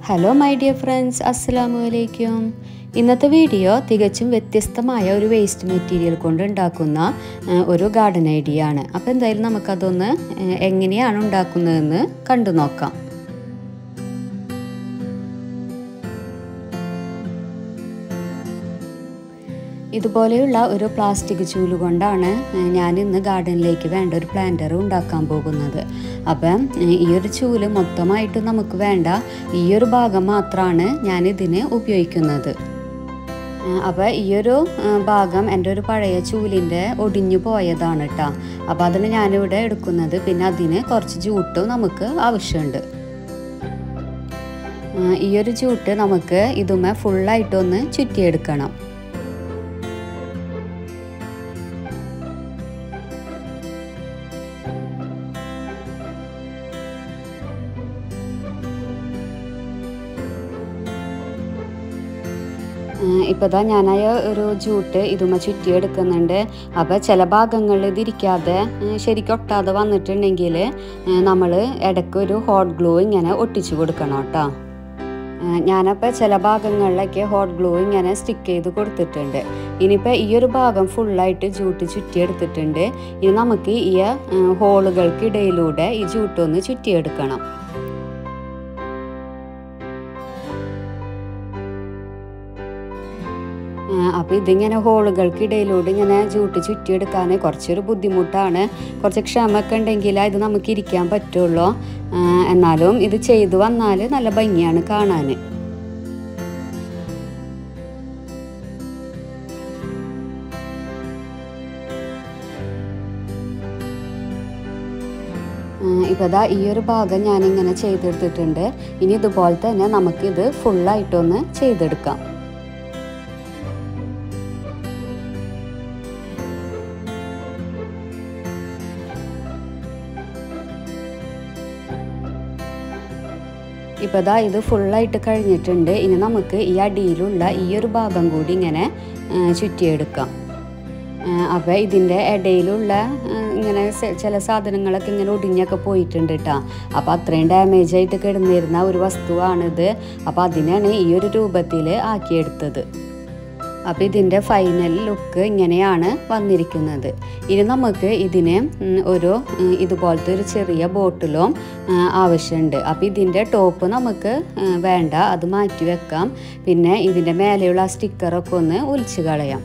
hello my dear friends അസ്സലാമു അലൈക്കും ഇന്നത്തെ വീഡിയോ തികച്ചും വ്യത്യസ്തമായ ഒരു വേസ്റ്റ് മെറ്റീരിയൽ കൊണ്ട് ഉണ്ടാക്കുന്ന ആ, ഒരു ഗാർഡൻ ഐഡിയ ആണ് അപ്പോൾ എന്തായാലും നമുക്കതൊന്ന് ആ, എങ്ങനെയാണ് ഉണ്ടാക്കുന്നതെന്ന് കണ്ടു നോക്കാം ഇതുപോലെയുള്ള ഒരു പ്ലാസ്റ്റിക് ചൂല് കൊണ്ടാണ് ഞാൻ ഇന്ന് ഗാർഡനിലേക്ക് വേണ്ട ഒരു പ്ലാന്റർ ഉണ്ടാക്കാൻ പോകുന്നത് അപ്പം ഈ ഒരു ചൂല് മൊത്തമായിട്ട് നമുക്ക് വേണ്ട ഈ ഒരു ഭാഗം മാത്രമാണ് ഞാൻ ഇതിന് ഉപയോഗിക്കുന്നത് അപ്പോൾ ഈ ഒരു ഭാഗം എൻ്റെ ഒരു പഴയ ചൂലിൻ്റെ ഒടിഞ്ഞു പോയതാണ് കേട്ടോ അപ്പോൾ അതിന് ഞാനിവിടെ എടുക്കുന്നത് പിന്നെ അതിന് കുറച്ച് ജൂട്ടും നമുക്ക് ആവശ്യമുണ്ട് ഈ ഒരു ജൂട്ട് നമുക്ക് ഇതുമേ ഫുള്ളായിട്ടൊന്ന് ചുറ്റിയെടുക്കണം ഇപ്പോൾ ഇതാ ഞാനായ ഒരു ജൂട്ട് ഇതുമ്മ ചുറ്റിയെടുക്കുന്നുണ്ട് അപ്പോൾ ചില ഭാഗങ്ങളിൽ ഇതിരിക്കാതെ ശരിക്കും ഒട്ടാതെ വന്നിട്ടുണ്ടെങ്കിൽ നമ്മൾ ഇടയ്ക്ക് ഒരു ഹോട്ട് ഗ്ലൂ ഇങ്ങനെ ഒട്ടിച്ചു കൊടുക്കണം കേട്ടോ ഞാനപ്പോൾ ചില ഭാഗങ്ങളിലൊക്കെ ഹോട്ട് ഗ്ലൂ ഇങ്ങനെ സ്റ്റിക്ക് ചെയ്ത് കൊടുത്തിട്ടുണ്ട് ഇനിയിപ്പോൾ ഈ ഒരു ഭാഗം ഫുള്ളായിട്ട് ജൂട്ട് ചുറ്റിയെടുത്തിട്ടുണ്ട് ഇനി നമുക്ക് ഈ ഹോളുകൾക്കിടയിലൂടെ ഈ ജൂട്ടൊന്ന് ചുറ്റിയെടുക്കണം അപ്പോൾ ഇതിങ്ങനെ ഹോളുകൾക്കിടയിലൂടെ ഇങ്ങനെ ജൂട്ട് ചുറ്റിയെടുക്കാൻ കുറച്ചൊരു ബുദ്ധിമുട്ടാണ് കുറച്ച് ക്ഷമൊക്കെ ഉണ്ടെങ്കിൽ ഇത് നമുക്ക് ഇരിക്കാൻ പറ്റുള്ളൂ എന്നാലും ഇത് ചെയ്തു വന്നാൽ നല്ല ഭംഗിയാണ് കാണാൻ ഇപ്പോൾ ഇതാ ഈ ഒരു ഭാഗം ഞാനിങ്ങനെ ചെയ്തെടുത്തിട്ടുണ്ട് ഇനി ഇതുപോലെ തന്നെ നമുക്കിത് ഫുള്ളായിട്ടൊന്ന് ചെയ്തെടുക്കാം ഇപ്പോൾ ഇതാ ഇത് ഫുള്ളായിട്ട് കഴിഞ്ഞിട്ടുണ്ട് ഇനി നമുക്ക് ഈ അടിയിലുള്ള ഈ ഒരു ഭാഗം കൂടി ഇങ്ങനെ ചുറ്റിയെടുക്കാം അപ്പോൾ ഇതിൻ്റെ ഇടയിലുള്ള ഇങ്ങനെ ചില സാധനങ്ങളൊക്കെ ഇങ്ങനെ ഒടിഞ്ഞൊക്കെ പോയിട്ടുണ്ട് കേട്ടോ അപ്പോൾ അത്രയും ഡാമേജ് ആയിട്ട് കിടന്നിരുന്ന ഒരു വസ്തുവാണിത് അപ്പോൾ അതിനാണ് ഈ ഒരു രൂപത്തിൽ ആക്കിയെടുത്തത് അപ്പോൾ ഇതിൻ്റെ ഫൈനൽ ലുക്ക് ഇങ്ങനെയാണ് വന്നിരിക്കുന്നത് ഇനി നമുക്ക് ഇതിന് ഒരു ഇതുപോലത്തെ ഒരു ചെറിയ ബോട്ടിലും ആവശ്യമുണ്ട് അപ്പോൾ ഇതിൻ്റെ ടോപ്പ് നമുക്ക് വേണ്ട അത് മാറ്റി വെക്കാം പിന്നെ ഇതിൻ്റെ മേലെയുള്ള ആ സ്റ്റിക്കറൊക്കെ ഒന്ന് ഒലിച്ച് കളയാം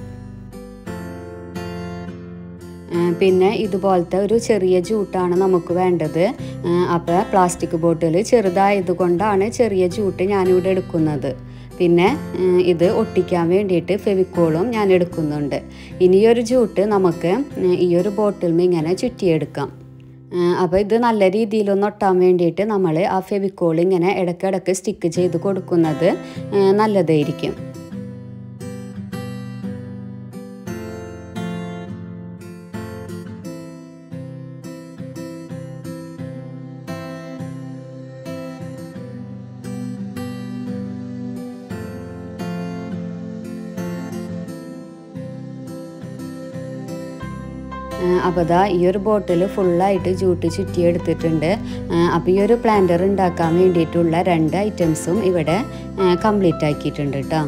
പിന്നെ ഇതുപോലത്തെ ഒരു ചെറിയ ജൂട്ടാണ് നമുക്ക് വേണ്ടത് അപ്പോൾ പ്ലാസ്റ്റിക് ബോട്ടിൽ ചെറുതായത് കൊണ്ടാണ് ചെറിയ ജൂട്ട് ഞാനിവിടെ എടുക്കുന്നത് പിന്നെ ഇത് ഒട്ടിക്കാൻ വേണ്ടിയിട്ട് ഫെവിക്കോളും ഞാൻ എടുക്കുന്നുണ്ട് ഇനി ഈ ഒരു ജൂട്ട് നമുക്ക് ഈ ഒരു ബോട്ടിൽ ഇങ്ങനെ ചുറ്റിയെടുക്കാം അപ്പോൾ ഇത് നല്ല രീതിയിലൊന്ന് ഒട്ടാൻ വേണ്ടിയിട്ട് നമ്മൾ ആ ഫെവിക്കോൾ ഇങ്ങനെ ഇടയ്ക്കിടയ്ക്ക് സ്റ്റിക്ക് ചെയ്ത് കൊടുക്കുന്നത് നല്ലതായിരിക്കും അപ്പോൾ ഇതാ ഈ ഒരു ബോട്ടിൽ ഫുള്ളായിട്ട് ജൂട്ട് ചുറ്റി എടുത്തിട്ടുണ്ട് അപ്പോൾ ഈ ഒരു പ്ലാന്റർ ഉണ്ടാക്കാൻ വേണ്ടിയിട്ടുള്ള രണ്ട് ഐറ്റംസും ഇവിടെ കംപ്ലീറ്റ് ആക്കിയിട്ടുണ്ട് കേട്ടോ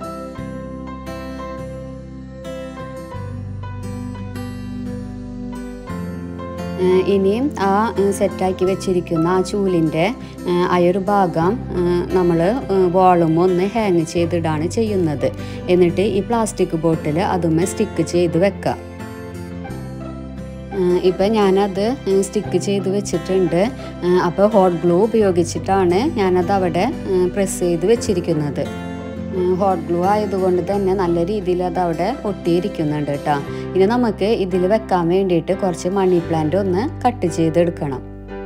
ഇനിയും ആ സെറ്റാക്കി വെച്ചിരിക്കുന്ന ആ ചൂലിൻ്റെ ആ ഒരു ഭാഗം നമ്മൾ വോളും ഒന്ന് ഹാങ് ചെയ്തിടാണ് ചെയ്യുന്നത് എന്നിട്ട് ഈ പ്ലാസ്റ്റിക് ബോട്ടിൽ അതുമ്മേ സ്റ്റിക്ക് ചെയ്ത് വെക്കാം ഇപ്പം ഞാനത് സ്റ്റിക്ക് ചെയ്ത് വെച്ചിട്ടുണ്ട് അപ്പോൾ ഹോട്ട് ഗ്ലൂ ഉപയോഗിച്ചിട്ടാണ് ഞാനത് അവിടെ പ്രസ് ചെയ്ത് വെച്ചിരിക്കുന്നത് ഹോട്ട് ഗ്ലൂ ആയതുകൊണ്ട് തന്നെ നല്ല രീതിയിൽ അത് അവിടെ ഒട്ടിയിരിക്കുന്നുണ്ട് കേട്ടോ ഇനി നമുക്ക് ഇതിൽ വെക്കാൻ വേണ്ടിയിട്ട് കുറച്ച് മണി പ്ലാന്റ് ഒന്ന് കട്ട് ചെയ്തെടുക്കണം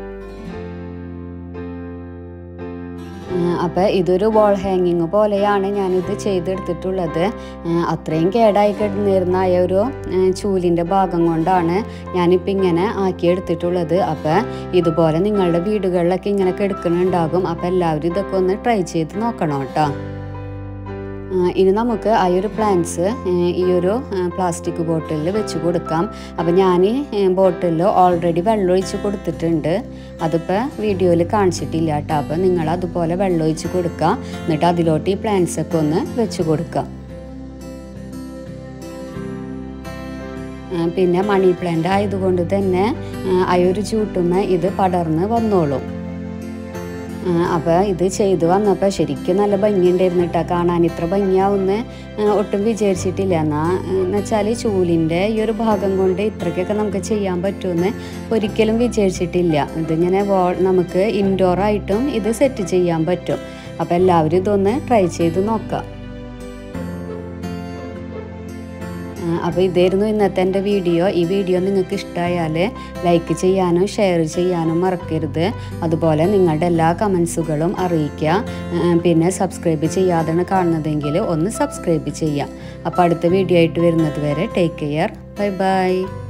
അപ്പോൾ ഇതൊരു വോൾ ഹാങ്ങിങ് പോലെയാണ് ഞാനിത് ചെയ്തെടുത്തിട്ടുള്ളത് അത്രയും കേടായി കിടന്നിരുന്ന ആ ഒരു ചൂലിൻ്റെ ഭാഗം കൊണ്ടാണ് ഞാനിപ്പോൾ ഇങ്ങനെ ആക്കിയെടുത്തിട്ടുള്ളത് അപ്പോൾ ഇതുപോലെ നിങ്ങളുടെ വീടുകളിലൊക്കെ ഇങ്ങനെ കിടക്കുന്നുണ്ടാകും അപ്പോൾ എല്ലാവരും ഇതൊക്കെ ഒന്ന് ട്രൈ ചെയ്ത് നോക്കണം കേട്ടോ ആ, ഇനി നമുക്ക് ആ ഒരു പ്ലാന്റ്സ് ഈ ഒരു പ്ലാസ്റ്റിക് ബോട്ടിലിൽ വെച്ച് കൊടുക്കാം അപ്പം ഞാൻ ബോട്ടിലിൽ ഓൾറെഡി വെള്ളം ഒഴിച്ച് കൊടുത്തിട്ടുണ്ട് അതിപ്പോൾ വീഡിയോയിൽ കാണിച്ചിട്ടില്ല കേട്ടോ അപ്പോൾ നിങ്ങൾ അതുപോലെ വെള്ളം ഒഴിച്ച് കൊടുക്കുക എന്നിട്ട് അതിലോട്ട് ഈ പ്ലാന്റ്സ് ഒക്കെ ഒന്ന് വെച്ച് കൊടുക്കുക ആ, പിന്നെ മണി പ്ലാന്റ് ആയതുകൊണ്ട് തന്നെ ആ, ആ ഒരു ചൂട്ടുമ്മ ഇത് പടർന്ന് വന്നോളും അപ്പോൾ ഇത് ചെയ്തു വന്നപ്പോൾ ശരിക്കും നല്ല ഭംഗിയുണ്ടായിരുന്നു കേട്ടോ കാണാൻ ഇത്ര ഭംഗിയാവുമെന്ന് ആ, ഒട്ടും വിചാരിച്ചിട്ടില്ല എന്നാ എന്ന് വെച്ചാൽ ചൂലിൻ്റെ ഈ ഒരു ഭാഗം കൊണ്ട് ഇത്രയ്ക്കൊക്കെ നമുക്ക് ചെയ്യാൻ പറ്റുമെന്ന് ഒരിക്കലും വിചാരിച്ചിട്ടില്ല ഇതിങ്ങനെ വോൾ നമുക്ക് ഇൻഡോർ ആയിട്ടും ഇത് സെറ്റ് ചെയ്യാൻ പറ്റും അപ്പോൾ എല്ലാവരും ഇതൊന്ന് ട്രൈ ചെയ്ത് നോക്കാം അപ്പോൾ ഇതായിരുന്നു ഇന്നത്തെ എൻ്റെ വീഡിയോ ഈ വീഡിയോ നിങ്ങൾക്ക് ഇഷ്ടമായാൽ ലൈക്ക് ചെയ്യാനും ഷെയർ ചെയ്യാനും മറക്കരുത് അതുപോലെ നിങ്ങളുടെ എല്ലാ കമൻസുകളും അറിയിക്കുക ആ, പിന്നെ സബ്സ്ക്രൈബ് ചെയ്യാതെയാണ് കാണുന്നതെങ്കിൽ ഒന്ന് സബ്സ്ക്രൈബ് ചെയ്യുക അപ്പോൾ അടുത്ത വീഡിയോ ആയിട്ട് വരുന്നത് വരെ ടേക്ക് കെയർ ബൈ ബൈ